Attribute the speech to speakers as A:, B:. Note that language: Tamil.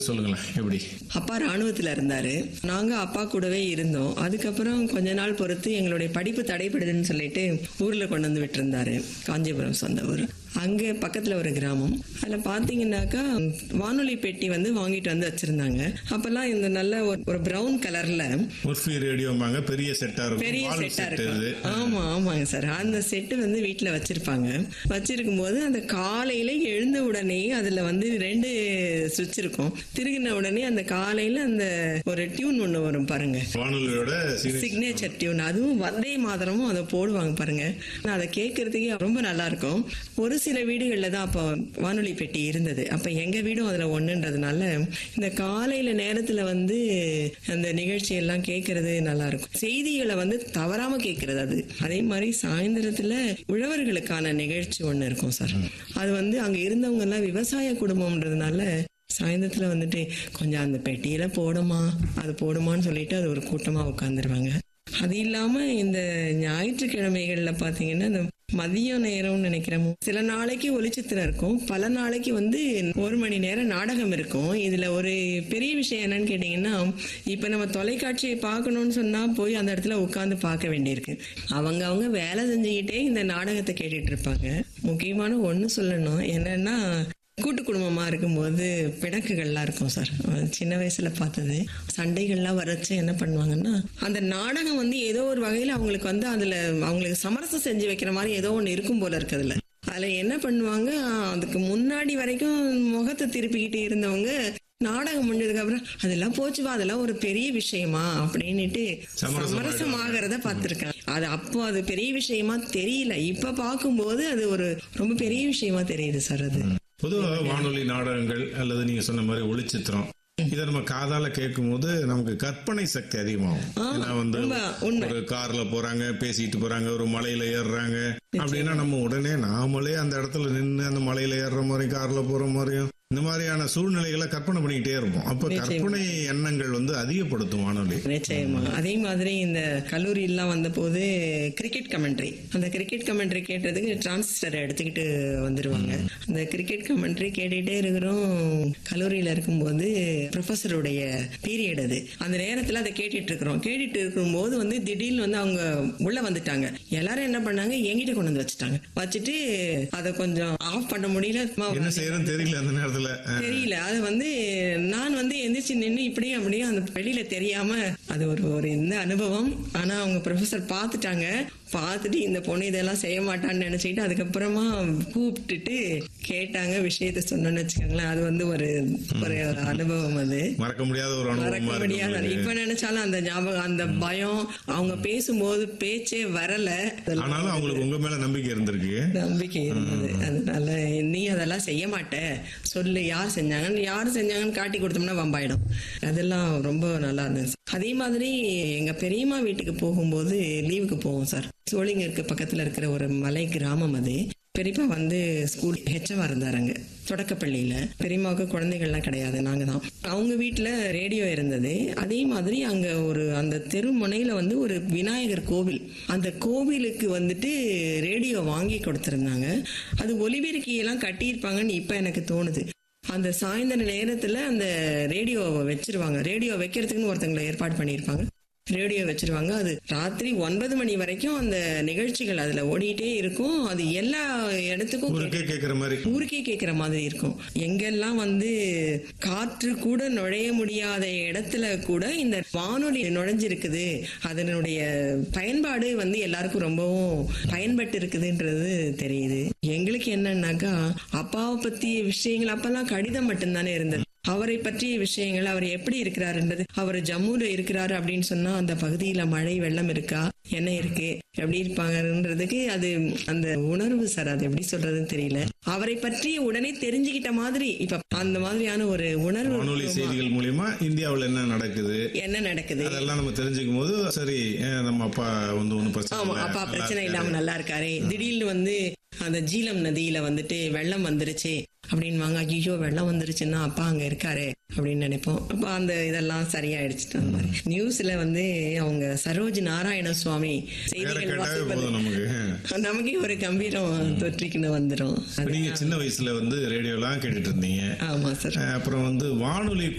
A: சொல்லுங்களேன் எப்படி
B: அப்பா ராணுவத்துல இருந்தாரு நாங்க அப்பா கூடவே இருந்தோம் அதுக்கப்புறம் கொஞ்ச நாள் பொறுத்து எங்களுடைய படிப்பு தடைப்படுதுன்னு சொல்லிட்டு ஊர்ல கொண்டு வந்து விட்டுருந்தாரு காஞ்சிபுரம் சொந்த ஊர் அங்க பக்கத்துல ஒரு கிராமம் அதுல பாத்தீங்கன்னாக்கா வானொலி பெட்டி வந்து வாங்கிட்டு வந்து வச்சிருந்தாங்க அப்பெல்லாம் இந்த நல்ல ஒரு- ஒரு பிரவுன் கலர்ல
A: முர்ஃபி ரேடியோம்பாங்க பெரிய செட்டா இருக்கும்
B: பெரிய
A: வால்
B: செட்டா
A: செட் இது
B: இருக்கும் ஆமா ஆமாங்க சார் அந்த செட்டு வந்து வீட்ல வச்சிருப்பாங்க வச்சிருக்கும் போது அந்த காலையில எழுந்த உடனே அதுல வந்து ரெண்டு சுவிட்ச் இருக்கும் திருகின உடனே அந்த காலையில அந்த ஒரு டியூன் ஒண்ணு வரும் பாருங்க
A: வானொலியோட சீனி-
B: சிக்னேச்சர் டியூன் அதுவும் வந்தே மாதரமும் அதை போடுவாங்க பாருங்க நான் அதை கேட்கறதுக்கே ரொம்ப நல்லா இருக்கும் ஒரு சில வீடுகள்ல தான் அப்போ வானொலி பெட்டி இருந்தது அப்ப எங்க வீடும் அதுல ஒண்ணுன்றதுனால இந்த காலையில நேரத்துல வந்து அந்த நிகழ்ச்சி எல்லாம் கேட்கறது நல்லா இருக்கும் செய்திகளை வந்து தவறாம கேட்கறது அது அதே மாதிரி சாயந்தரத்துல உழவர்களுக்கான நிகழ்ச்சி ஒண்ணு இருக்கும் சார் அது வந்து அங்க இருந்தவங்க எல்லாம் விவசாய குடும்பம்ன்றதுனால சாயந்தரத்துல வந்துட்டு கொஞ்சம் அந்த பெட்டியில போடுமா அது போடுமான்னு சொல்லிட்டு அது ஒரு கூட்டமா உட்காந்துருவாங்க அது இல்லாம இந்த ஞாயிற்றுக்கிழமைகள்ல பாத்தீங்கன்னா இந்த மதிய நேரம்னு நினைக்கிறேன் சில நாளைக்கு ஒளிச்சித்திரம் இருக்கும் பல நாளைக்கு வந்து ஒரு மணி நேரம் நாடகம் இருக்கும் இதுல ஒரு பெரிய விஷயம் என்னன்னு கேட்டீங்கன்னா இப்ப நம்ம தொலைக்காட்சியை பார்க்கணும்னு சொன்னா போய் அந்த இடத்துல உட்கார்ந்து பார்க்க வேண்டியிருக்கு அவங்க அவங்க வேலை செஞ்சுக்கிட்டே இந்த நாடகத்தை கேட்டுட்டு இருப்பாங்க முக்கியமான ஒண்ணு சொல்லணும் என்னன்னா கூட்டு குடும்பமா இருக்கும்போது பிணக்குகள்லாம் இருக்கும் சார் அது சின்ன வயசுல பார்த்தது சண்டைகள்லாம் வரச்சு என்ன பண்ணுவாங்கன்னா அந்த நாடகம் வந்து ஏதோ ஒரு வகையில அவங்களுக்கு வந்து அதுல அவங்களுக்கு சமரசம் செஞ்சு வைக்கிற மாதிரி ஏதோ ஒண்ணு இருக்கும் போல இருக்கு அதுல அதுல என்ன பண்ணுவாங்க அதுக்கு முன்னாடி வரைக்கும் முகத்தை திருப்பிக்கிட்டு இருந்தவங்க நாடகம் முடிஞ்சதுக்கு அப்புறம் அதெல்லாம் போச்சுவா அதெல்லாம் ஒரு பெரிய விஷயமா அப்படின்னுட்டு
A: சமரசம்
B: சமரசம் ஆகிறத பார்த்திருக்கேன் அது அப்போ அது பெரிய விஷயமா தெரியல இப்ப பார்க்கும்போது அது ஒரு ரொம்ப பெரிய விஷயமா தெரியுது சார் அது
A: பொதுவா வானொலி நாடகங்கள் அல்லது நீங்க சொன்ன மாதிரி ஒளிச்சித்திரம் இதை நம்ம காதால கேட்கும் போது நமக்கு கற்பனை சக்தி அதிகமாகும் ஏன்னா வந்து
B: ரொம்ப உண்மை.
A: ஒரு கார்ல போறாங்க பேசிட்டு போறாங்க ஒரு மலையில ஏறுறாங்க அப்படின்னா நம்ம உடனே நாமளே அந்த இடத்துல நின்று அந்த மலையில ஏறுற மாதிரியும் கார்ல போற மாதிரியும் இந்த மாதிரியான சூழ்நிலைகளை கற்பனை பண்ணிக்கிட்டே இருப்போம் அப்ப கற்பனை எண்ணங்கள் வந்து அதிகப்படுத்தும் வானொலி
B: நிச்சயமா அதே மாதிரி இந்த கல்லூரி எல்லாம் வந்த போது கிரிக்கெட் கமெண்ட்ரி அந்த கிரிக்கெட் கமெண்ட்ரி கேட்டதுக்கு டிரான்சிஸ்டர் எடுத்துக்கிட்டு வந்துருவாங்க அந்த கிரிக்கெட் கமெண்ட்ரி கேட்டுட்டே இருக்கிறோம் கல்லூரியில இருக்கும்போது ப்ரொஃபஸருடைய பீரியட் அது அந்த நேரத்துல அதை கேட்டுட்டு இருக்கிறோம் கேட்டுட்டு இருக்கும்போது வந்து திடீர்னு வந்து அவங்க உள்ள வந்துட்டாங்க எல்லாரும் என்ன பண்ணாங்க என்கிட்ட கொண்டு வந்து வச்சுட்டாங்க வச்சுட்டு அதை கொஞ்சம் ஆஃப் பண்ண முடியல சும்மா
A: என்ன செய்யறதுன்னு தெரியல அந்த நேரத்துல அஹ்,
B: தெரியல அது வந்து நான் வந்து எந்திரிச்சு நின்று இப்படியும் அப்படியும் அந்த வெளியில தெரியாம அது ஒரு ஒரு இந்த அனுபவம் ஆனா அவங்க ப்ரொஃபசர் பார்த்துட்டாங்க பார்த்துட்டு இந்த பொண்ணு இதெல்லாம் செய்ய மாட்டான்னு நினைச்சிட்டு அதுக்கப்புறமா கூப்பிட்டுட்டு கேட்டாங்க விஷயத்த சொன்னோன்னு வச்சுக்கோங்களேன் அது வந்து ஒரு ஒரு ஒரு அனுபவம் அது
A: மறக்க முடியாத ஒரு
B: மறக்க
A: அனுபவமா
B: முடியாத
A: இருக்கு
B: இப்ப நினைச்சாலும் அந்த ஞாபகம் அந்த பயம் அவங்க பேசும்போது பேச்சே வரல
A: ஆனாலும் அவங்களுக்கு உங்க மேல நம்பிக்கை இருந்திருக்கு
B: நம்பிக்கை இருந்தது அதனால நீ அதெல்லாம் செய்ய மாட்ட சொல்லு யார் செஞ்சாங்கன்னு யார் செஞ்சாங்கன்னு காட்டி கொடுத்தோம்னா வம்பாயிடும் அதெல்லாம் ரொம்ப நல்லா இருந்தது அதே மாதிரி எங்க பெரியம்மா வீட்டுக்கு போகும்போது லீவுக்கு போவோம் சார் சோழிங்கருக்கு பக்கத்துல இருக்கிற ஒரு மலை கிராமம் அது பெரியப்பா வந்து ஸ்கூல் ஹெச்எம்ஆ இருந்தாருங்க தொடக்கப்பள்ளியில பெரியம்மாவுக்கு குழந்தைகள்லாம் கிடையாது நாங்க தான் அவங்க வீட்டுல ரேடியோ இருந்தது அதே மாதிரி அங்க ஒரு அந்த தெரு முனையில வந்து ஒரு விநாயகர் கோவில் அந்த கோவிலுக்கு வந்துட்டு ரேடியோ வாங்கி கொடுத்திருந்தாங்க அது ஒலிபெருக்கியெல்லாம் கட்டியிருப்பாங்கன்னு இப்ப எனக்கு தோணுது அந்த சாயந்தர நேரத்துல அந்த ரேடியோவை வச்சிருவாங்க ரேடியோ வைக்கிறதுக்குன்னு ஒருத்தங்களை ஏற்பாடு பண்ணியிருப்பாங்க ரேடியோ வச்சிருவாங்க அது ராத்திரி ஒன்பது மணி வரைக்கும் அந்த நிகழ்ச்சிகள் அதுல ஓடிட்டே இருக்கும் அது எல்லா இடத்துக்கும்
A: ஊருக்கே கேட்கிற மாதிரி
B: ஊருக்கே கேட்கிற மாதிரி இருக்கும் எங்கெல்லாம் வந்து காற்று கூட நுழைய முடியாத இடத்துல கூட இந்த வானொலி நுழைஞ்சிருக்குது அதனுடைய பயன்பாடு வந்து எல்லாருக்கும் ரொம்பவும் பயன்பட்டு இருக்குதுன்றது தெரியுது எங்களுக்கு என்னன்னாக்கா அப்பாவை பத்திய விஷயங்கள் அப்பெல்லாம் கடிதம் மட்டும்தானே இருந்தது அவரை பற்றிய விஷயங்கள் அவர் எப்படி இருக்கிறாருன்றது அவர் ஜம்முல இருக்கிறாரு அப்படின்னு சொன்னா அந்த பகுதியில மழை வெள்ளம் இருக்கா என்ன இருக்கு எப்படி இருப்பாங்கன்றதுக்கு அது அந்த உணர்வு சார் அது எப்படி சொல்றதுன்னு தெரியல அவரை பற்றி உடனே தெரிஞ்சுக்கிட்ட மாதிரி இப்ப அந்த மாதிரியான ஒரு உணர்வு
A: வானொலி செய்திகள் மூலியமா இந்தியாவுல என்ன நடக்குது
B: என்ன நடக்குது
A: அதெல்லாம் நம்ம தெரிஞ்சுக்கும் போது சரி அஹ், நம்ம அப்பா வந்து ஒண்ணும் பிரச்சனை
B: ஆமா
A: இல்ல,
B: அப்பா
A: நல்லா
B: பிரச்சனை
A: இருக்காரு.
B: இல்லாம நல்லா இருக்காரு திடீர்னு வந்து அந்த ஜீலம் நதியில வந்துட்டு வெள்ளம் வந்துருச்சு அப்படின்வாங்க ஐயோ வெள்ளம் வந்துருச்சுன்னா அப்பா அங்க இருக்காரு அப்படின்னு நினைப்போம் அப்ப அந்த இதெல்லாம் சரியாயிடுச்சு அந்த மாதிரி நியூஸ்ல வந்து அவங்க சரோஜ் நாராயண சுவாமி
A: வேற
B: செய்திகள்
A: கேட்டாவே
B: வாசிப்பது
A: போதும் நமக்கு
B: நமக்கே ஒரு கம்பீரம் தொற்றிக்கின்னு வந்துரும்
A: இப்ப நீங்க சின்ன வயசுல வந்து ரேடியோலாம் கேட்டுட்டு இருந்தீங்க
B: ஆமா சார்
A: அஹ் அப்புறம் வந்து வானொலி